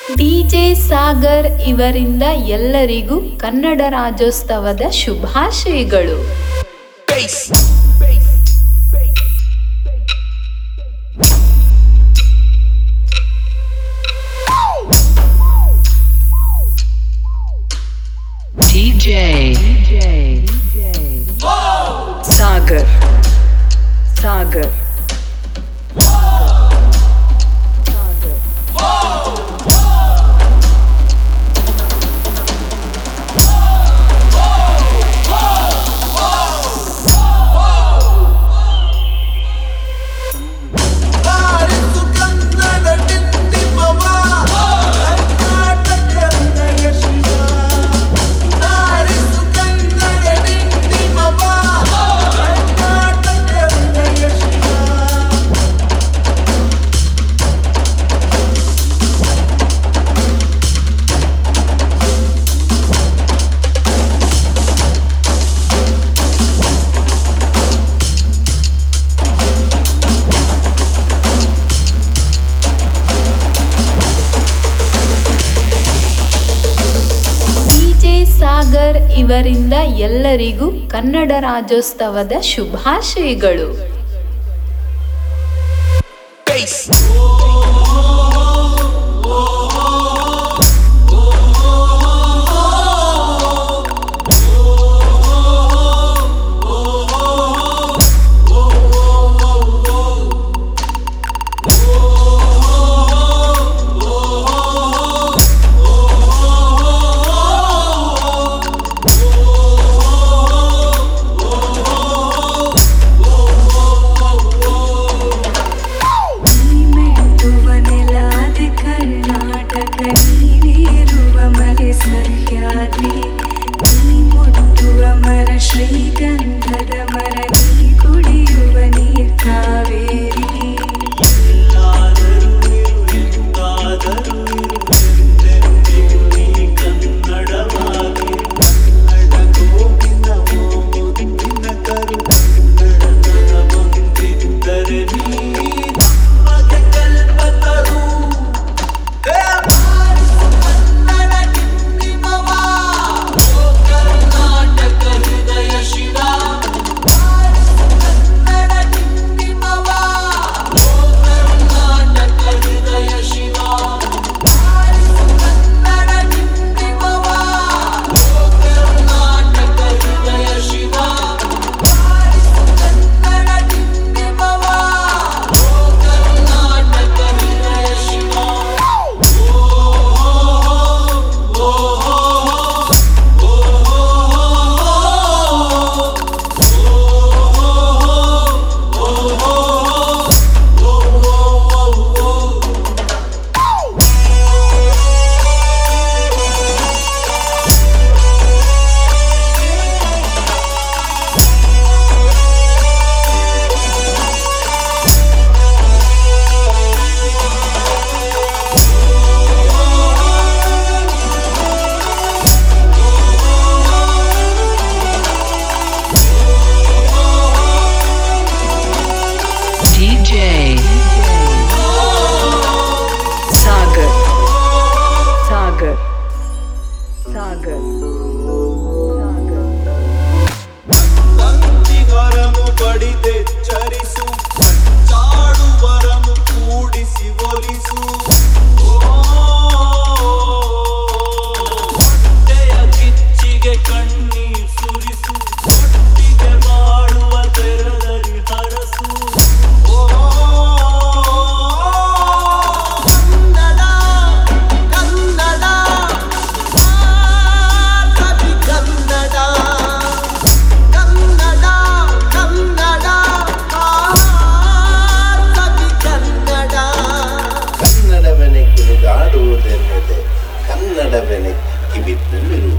DJ Sagar ಇವರಿಂದ ಎಲ್ಲರಿಗೂ ಕನ್ನಡ ರಾಜ್ಯೋತ್ಸವದ ಶುಭಾಶಯಗಳು DJ Sagar Sagar ಬಾರಿಸು ಕನ್ನಡ ಡಿಂಡಿಮವ ಕರ್ನಾಟಕದ ಶಿವ ಬಾರಿಸು ಕನ್ನಡ ಡಿಂಡಿಮವ ಕರ್ನಾಟಕದ ಶಿವ ಡಿಜೆ ಸಾಗರ್ ಇವರಿಂದ ಎಲ್ಲರಿಗೂ ಕನ್ನಡ ರಾಜ್ಯೋತ್ಸವದ ಶುಭಾಶಯಗಳು ಮೆಟ್ಟುವ ನೆಲಾದೆ ಕರ್ನಾಟಕ ನೀನಿರುವ ಮಲೆ ಸಹ್ಯಾದ್ರಿ ನೀ ಮುಟ್ಟುವ ಮರ ಶ್ರೀಗಂಧದ ಮರ ನೀ ಕುಡಿಯುವ ನೀರ್ ಕಾವೇರಿ ಎಲ್ಲಾದರೂ ಇರು ಎಂದಾದರೂ ಇರು ಎಂದೆಂದಿಗೂ ನೀ ಕನ್ನಡವಾಗಿ ಕನ್ನಡ ಗೋವಿನ ಮುತ್ತಿನ ಕರು ಕನ್ನಡದ ಬಂದಿದ್ದರೆ ನೀ ನಮಗೆ ಕಲ್ಪತರು ಹೇ ಬಾರಿಸು ಕನ್ನಡ ಡಿಂಡಿಮವ ಓ ಕರ್ನಾಟಕ ಹೃದಯ ಶಿವ ಬಾರಿಸು ಕನ್ನಡ ಡಿಂಡಿಮವ ಓ ಕರ್ನಾಟಕ ಹೃದಯ ಶಿವ ಬಾರಿಸು ಕನ್ನಡ ಡಿಂಡಿಮವ ಓ ಕರ್ನಾಟಕ ಹೃದಯ ಶಿವ ಬಾರಿಸು ಕನ್ನಡ ಡಿಂಡಿಮವ ಓ ಕರ್ನಾಟಕ ಹೃದಯ ಶಿವ ಓ DJ Sagar Sagar Sagar Sagar ತಂತಿಗರము ಬಡಿದೆಚ್ಚರಿಸು ಚಾಡುವರము ಕೂಡಿಸಿ ಒಲಿಸು ಹೊಟ್ಟೆಯ ಕಿಚ್ಚಿಗೆ ಕಣ್ಣೀರ್ ಸುರಿಸು ಒಟ್ಟಿಗೆ ಮಾಡುವ ತೆರದಲ್ಲಿ ಹರಸು ಓ ಕನ್ನಡ ಕನ್ನಡ ಕವಿ ಕನ್ನಡ ಕನ್ನಡ ಕನ್ನಡ ಕವಿ ಕನ್ನಡ ಕನ್ನಡವೆನೆ ಕುಣಿದಾಡುವುದೆನ್ನದೆ ಕನ್ನಡವೆನೆ ಕಿವಿನಲ್ಲಿರುವುದು